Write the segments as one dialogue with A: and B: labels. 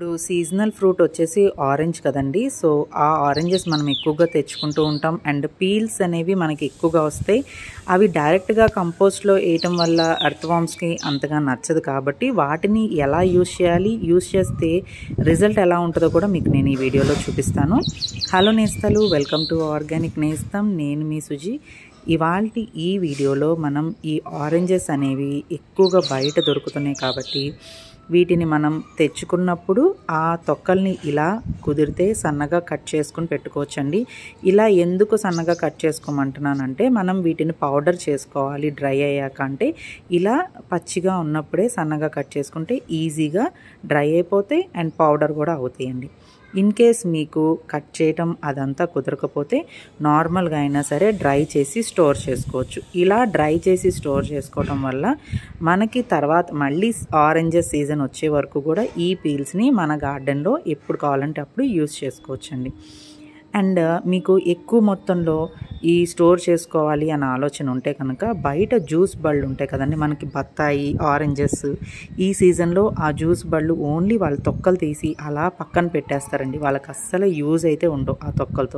A: ఇప్పుడు seasonal fruit వచ్చేసి orange కదండి సో ఆ ఆరెంజెస్ మనం ఎక్కువగా తెచ్చుకుంటూ ఉంటాం అండ్ పీల్స్ అనేవి మనకి ఎక్కువగా వస్తాయి అవి డైరెక్ట్గా కంపోస్ట్లో వేయటం వల్ల అర్థవామ్స్కి అంతగా నచ్చదు కాబట్టి వాటిని ఎలా యూస్ చేయాలి యూస్ చేస్తే రిజల్ట్ ఎలా ఉంటుందో కూడా మీకు నేను ఈ వీడియోలో చూపిస్తాను హలో నేస్తాలు వెల్కమ్ టు ఆర్గానిక్ నేస్తాం నేను మీ సుజీ ఇవాళ ఈ వీడియోలో మనం ఈ ఆరెంజెస్ అనేవి ఎక్కువగా బయట దొరుకుతున్నాయి కాబట్టి వీటిని మనం తెచ్చుకున్నప్పుడు ఆ తొక్కల్ని ఇలా కుదిరితే సన్నగా కట్ చేసుకుని పెట్టుకోవచ్చండి ఇలా ఎందుకు సన్నగా కట్ చేసుకోమంటున్నానంటే మనం వీటిని పౌడర్ చేసుకోవాలి డ్రై అయ్యాక అంటే ఇలా పచ్చిగా ఉన్నప్పుడే సన్నగా కట్ చేసుకుంటే ఈజీగా డ్రై అయిపోతాయి అండ్ పౌడర్ కూడా అవుతాయండి ఇన్ కేస్ మీకు కట్ చేయటం అదంతా కుదరకపోతే నార్మల్గా అయినా సరే డ్రై చేసి స్టోర్ చేసుకోవచ్చు ఇలా డ్రై చేసి స్టోర్ చేసుకోవటం వల్ల మనకి తర్వాత మళ్ళీ ఆరెంజెస్ సీజన్ వచ్చే వరకు కూడా ఈ పీల్స్ని మన గార్డెన్లో ఎప్పుడు కావాలంటే అప్పుడు యూస్ చేసుకోవచ్చండి అండ్ మీకు ఎక్కువ మొత్తంలో ఈ స్టోర్ చేసుకోవాలి అన్న ఆలోచన ఉంటే కనుక బయట జ్యూస్ బళ్ళు ఉంటాయి కదండి మనకి బత్తాయి ఆరెంజెస్ ఈ సీజన్లో ఆ జ్యూస్ బళ్ళు ఓన్లీ వాళ్ళ తొక్కలు తీసి అలా పక్కన పెట్టేస్తారండి వాళ్ళకి అస్సలు యూజ్ అయితే ఉండవు ఆ తొక్కలతో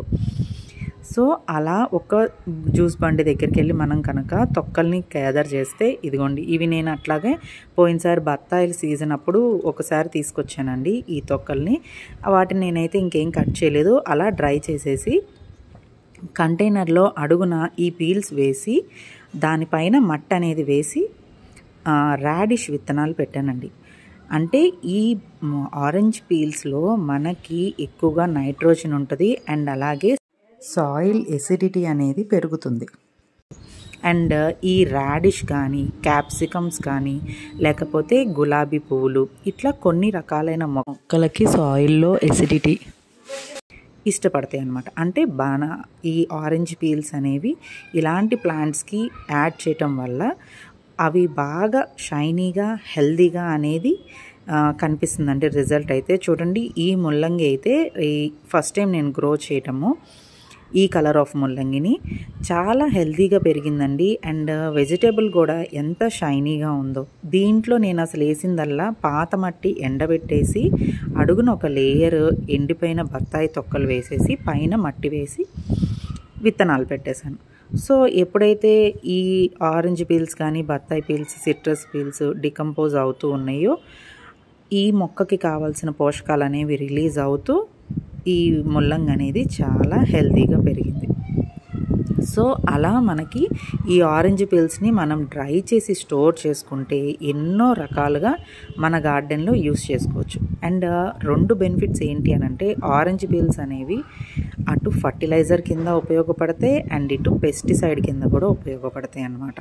A: సో అలా ఒక జ్యూస్ బండి దగ్గరికి వెళ్ళి మనం కనుక తొక్కల్ని గ్యాదర్ చేస్తే ఇదిగోండి ఇవి నేను అట్లాగే పోయినసారి బత్తాయిల సీజన్ అప్పుడు ఒకసారి తీసుకొచ్చానండి ఈ తొక్కల్ని వాటిని నేనైతే ఇంకేం కట్ చేయలేదు అలా డ్రై చేసేసి కంటైనర్లో అడుగున ఈ పీల్స్ వేసి దానిపైన మట్టి అనేది వేసి రాడిష్ విత్తనాలు పెట్టానండి అంటే ఈ ఆరెంజ్ పీల్స్లో మనకి ఎక్కువగా నైట్రోజన్ ఉంటుంది అండ్ అలాగే సాయిల్ ఎసిడిటీ అనేది పెరుగుతుంది అండ్ ఈ రాడిష్ కానీ క్యాప్సికమ్స్ కానీ లేకపోతే గులాబీ పువ్వులు ఇట్లా కొన్ని రకాలైన మొక్కలకి సాయిల్లో ఎసిడిటీ ఇష్టపడతాయి అనమాట అంటే బాగా ఈ ఆరెంజ్ పీల్స్ అనేవి ఇలాంటి ప్లాంట్స్కి యాడ్ చేయటం వల్ల అవి బాగా షైనీగా హెల్దీగా అనేది కనిపిస్తుందండి రిజల్ట్ అయితే చూడండి ఈ ముల్లంగి అయితే ఈ ఫస్ట్ టైం నేను గ్రో చేయటము ఈ కలర్ ఆఫ్ ముల్లంగిని చాలా హెల్తీగా పెరిగిందండి అండ్ వెజిటేబుల్ కూడా ఎంత షైనీగా ఉందో దీంట్లో నేను అసలు వేసిందల్లా పాత మట్టి ఎండబెట్టేసి అడుగున ఒక లేయర్ ఎండిపోయిన బత్తాయి తొక్కలు వేసేసి పైన మట్టి వేసి విత్తనాలు పెట్టేశాను సో ఎప్పుడైతే ఈ ఆరెంజ్ పీల్స్ కానీ బత్తాయి పీల్స్ సిట్రస్ పీల్స్ డికంపోజ్ అవుతూ ఉన్నాయో ఈ మొక్కకి కావాల్సిన పోషకాలు అనేవి రిలీజ్ అవుతూ ఈ ముల్లంగి అనేది చాలా హెల్తీగా పెరిగింది సో అలా మనకి ఈ ఆరెంజ్ పీల్స్ని మనం డ్రై చేసి స్టోర్ చేసుకుంటే ఎన్నో రకాలుగా మన గార్డెన్లో యూస్ చేసుకోవచ్చు అండ్ రెండు బెనిఫిట్స్ ఏంటి అని అంటే ఆరెంజ్ పీల్స్ అనేవి అటు ఫర్టిలైజర్ కింద ఉపయోగపడతాయి అండ్ ఇటు పెస్టిసైడ్ కింద కూడా ఉపయోగపడతాయి అన్నమాట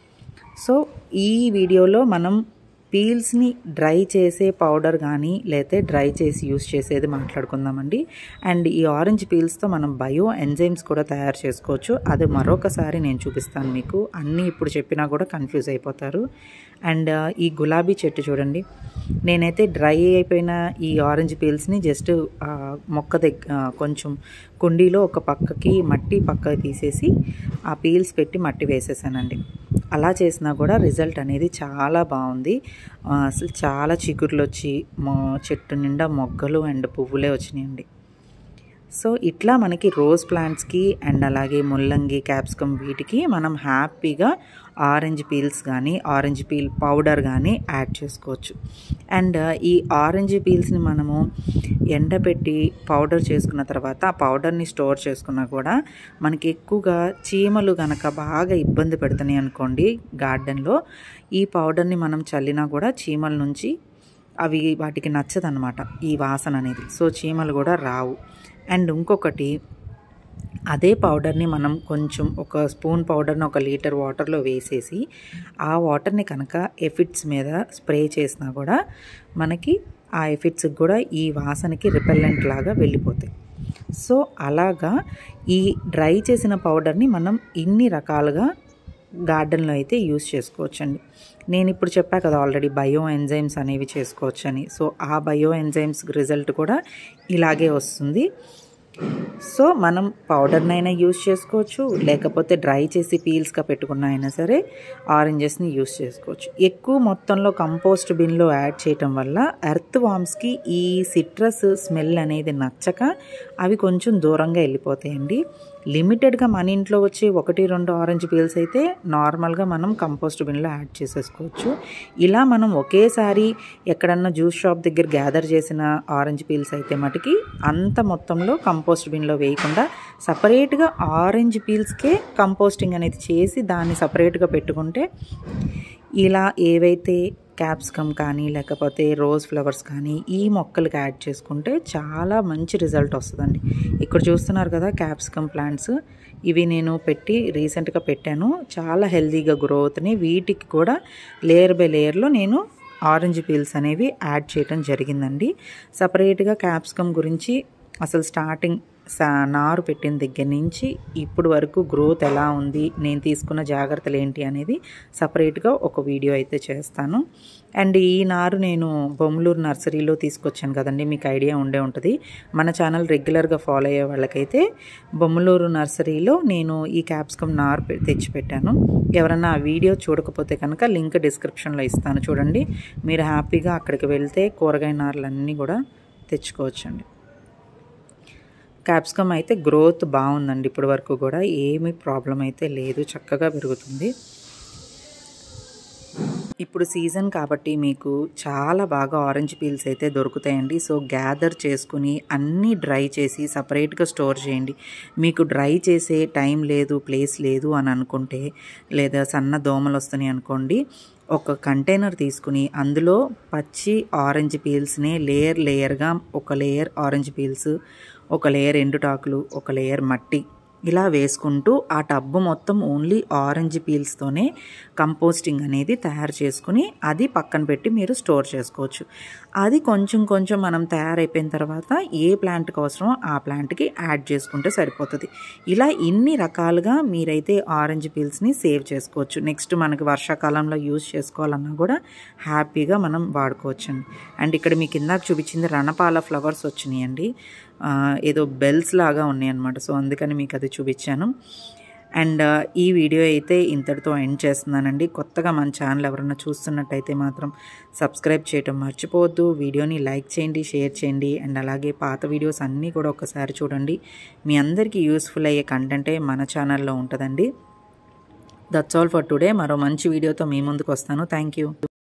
A: సో ఈ వీడియోలో మనం పీల్స్ని డ్రై చేసే పౌడర్ కానీ లేతే డ్రై చేసి యూస్ చేసేది మాట్లాడుకుందామండి అండ్ ఈ ఆరెంజ్ పీల్స్తో మనం బయో ఎంజైమ్స్ కూడా తయారు చేసుకోవచ్చు అది మరొకసారి నేను చూపిస్తాను మీకు అన్నీ ఇప్పుడు చెప్పినా కూడా కన్ఫ్యూజ్ అయిపోతారు అండ్ ఈ గులాబీ చెట్టు చూడండి నేనైతే డ్రై అయిపోయిన ఈ ఆరెంజ్ పీల్స్ని జస్ట్ మొక్క దగ్గర కొంచెం కుండీలో ఒక పక్కకి మట్టి పక్కకి తీసేసి ఆ పీల్స్ పెట్టి మట్టి వేసేసానండి అలా చేసినా కూడా రిజల్ట్ అనేది చాలా బాగుంది అసలు చాలా చిగుర్లు వచ్చి మా చెట్టు నిండా మొగ్గలు అండ్ పువ్వులే వచ్చినాయండి సో ఇట్లా మనకి రోజ్ ప్లాంట్స్కి అండ్ అలాగే ముల్లంగి క్యాప్సికమ్ వీటికి మనం హ్యాపీగా ఆరెంజ్ పీల్స్ కానీ ఆరెంజ్ పీల్ పౌడర్ కానీ యాడ్ చేసుకోవచ్చు అండ్ ఈ ఆరెంజ్ పీల్స్ని మనము ఎండబెట్టి పౌడర్ చేసుకున్న తర్వాత ఆ పౌడర్ని స్టోర్ చేసుకున్నా కూడా మనకి ఎక్కువగా చీమలు కనుక బాగా ఇబ్బంది పెడుతున్నాయి అనుకోండి గార్డెన్లో ఈ పౌడర్ని మనం చల్లినా కూడా చీమల నుంచి అవి వాటికి నచ్చదనమాట ఈ వాసన అనేది సో చీమలు కూడా రావు అండ్ ఇంకొకటి అదే పౌడర్ని మనం కొంచెం ఒక స్పూన్ పౌడర్ని ఒక లీటర్ వాటర్లో వేసేసి ఆ వాటర్ని కనుక ఎఫిడ్స్ మీద స్ప్రే చేసినా కూడా మనకి ఆ ఎఫిడ్స్కి కూడా ఈ వాసనకి రిపెల్లెంట్ లాగా వెళ్ళిపోతాయి సో అలాగా ఈ డ్రై చేసిన పౌడర్ని మనం ఇన్ని రకాలుగా గార్డెన్లో అయితే యూస్ చేసుకోవచ్చండి నేను ఇప్పుడు చెప్పా కదా ఆల్రెడీ బయో ఎంజైమ్స్ అనేవి చేసుకోవచ్చని సో ఆ బయో ఎంజైమ్స్ రిజల్ట్ కూడా ఇలాగే వస్తుంది సో మనం పౌడర్నైనా యూస్ చేసుకోవచ్చు లేకపోతే డ్రై చేసి పీల్స్గా పెట్టుకున్న అయినా సరే ఆరెంజెస్ని యూస్ చేసుకోవచ్చు ఎక్కువ మొత్తంలో కంపోస్ట్ బిన్లో యాడ్ చేయటం వల్ల ఎర్త్ వామ్స్కి ఈ సిట్రస్ స్మెల్ అనేది నచ్చక అవి కొంచెం దూరంగా వెళ్ళిపోతాయండి లిమిటెడ్గా మన ఇంట్లో వచ్చి ఒకటి రెండు ఆరెంజ్ పీల్స్ అయితే నార్మల్గా మనం కంపోస్ట్ బిన్లో యాడ్ చేసేసుకోవచ్చు ఇలా మనం ఒకేసారి ఎక్కడన్నా జ్యూస్ షాప్ దగ్గర గ్యాదర్ చేసిన ఆరెంజ్ పీల్స్ అయితే మటుకి అంత మొత్తంలో కంపోస్ట్ బిన్లో వేయకుండా సపరేట్గా ఆరెంజ్ పీల్స్కే కంపోస్టింగ్ అనేది చేసి దాన్ని సపరేట్గా పెట్టుకుంటే ఇలా ఏవైతే క్యాప్సికమ్ కానీ లేకపోతే రోజ్ ఫ్లవర్స్ కానీ ఈ మొక్కలకి యాడ్ చేసుకుంటే చాలా మంచి రిజల్ట్ వస్తుందండి ఇక్కడ చూస్తున్నారు కదా క్యాప్సికమ్ ప్లాంట్స్ ఇవి నేను పెట్టి రీసెంట్గా పెట్టాను చాలా హెల్తీగా గ్రోత్ని వీటికి కూడా లేయర్ బై లేయర్లో నేను ఆరెంజ్ పీల్స్ అనేవి యాడ్ చేయడం జరిగిందండి సపరేట్గా క్యాప్సికమ్ గురించి అసలు స్టార్టింగ్ నారు పెట్టిన దగ్గర నుంచి ఇప్పుడు వరకు గ్రోత్ ఎలా ఉంది నేను తీసుకున్న జాగ్రత్తలు ఏంటి అనేది సపరేట్గా ఒక వీడియో అయితే చేస్తాను అండ్ ఈ నారు నేను బొమ్మలూరు నర్సరీలో తీసుకొచ్చాను కదండి మీకు ఐడియా ఉండే ఉంటుంది మన ఛానల్ రెగ్యులర్గా ఫాలో అయ్యే వాళ్ళకైతే బొమ్మలూరు నర్సరీలో నేను ఈ క్యాప్సికమ్ నారు తెచ్చిపెట్టాను ఎవరన్నా ఆ వీడియో చూడకపోతే కనుక లింక్ డిస్క్రిప్షన్లో ఇస్తాను చూడండి మీరు హ్యాపీగా అక్కడికి వెళ్తే కూరగాయ నారులన్నీ కూడా తెచ్చుకోవచ్చండి క్యాప్సికమ్ అయితే గ్రోత్ బాగుందండి ఇప్పటి వరకు కూడా ఏమీ ప్రాబ్లం అయితే లేదు చక్కగా పెరుగుతుంది ఇప్పుడు సీజన్ కాబట్టి మీకు చాలా బాగా ఆరెంజ్ పీల్స్ అయితే దొరుకుతాయండి సో గ్యాదర్ చేసుకుని అన్నీ డ్రై చేసి సపరేట్గా స్టోర్ చేయండి మీకు డ్రై చేసే టైం లేదు ప్లేస్ లేదు అని అనుకుంటే లేదా సన్న దోమలు వస్తున్నాయి అనుకోండి ఒక కంటైనర్ తీసుకుని అందులో పచ్చి ఆరెంజ్ పీల్స్ని లేయర్ లేయర్గా ఒక లేయర్ ఆరెంజ్ పీల్స్ ఒక లేయర్ ఎండుటాకులు ఒక లేయర్ మట్టి ఇలా వేసుకుంటూ ఆ టబ్బు మొత్తం ఓన్లీ ఆరెంజ్ పీల్స్తోనే కంపోస్టింగ్ అనేది తయారు చేసుకుని అది పక్కన పెట్టి మీరు స్టోర్ చేసుకోవచ్చు అది కొంచెం కొంచెం మనం తయారైపోయిన తర్వాత ఏ ప్లాంట్కి అవసరమో ఆ ప్లాంట్కి యాడ్ చేసుకుంటే సరిపోతుంది ఇలా ఇన్ని రకాలుగా మీరైతే ఆరెంజ్ పీల్స్ని సేవ్ చేసుకోవచ్చు నెక్స్ట్ మనకి వర్షాకాలంలో యూజ్ చేసుకోవాలన్నా కూడా హ్యాపీగా మనం వాడుకోవచ్చండి అండ్ ఇక్కడ మీకు ఇందాక చూపించింది రణపాల ఫ్లవర్స్ వచ్చినాయండి ఏదో బెల్స్ లాగా ఉన్నాయి అనమాట సో అందుకని మీకు అది చూపించాను అండ్ ఈ వీడియో అయితే ఇంతటితో ఎండ్ చేస్తున్నానండి కొత్తగా మన ఛానల్ ఎవరన్నా చూస్తున్నట్టయితే మాత్రం సబ్స్క్రైబ్ చేయటం మర్చిపోవద్దు వీడియోని లైక్ చేయండి షేర్ చేయండి అండ్ అలాగే పాత వీడియోస్ అన్నీ కూడా ఒకసారి చూడండి మీ అందరికీ యూస్ఫుల్ అయ్యే కంటెంటే మన ఛానల్లో ఉంటుందండి దట్స్ ఆల్ ఫర్ టుడే మరో మంచి వీడియోతో మీ ముందుకు వస్తాను థ్యాంక్ యూ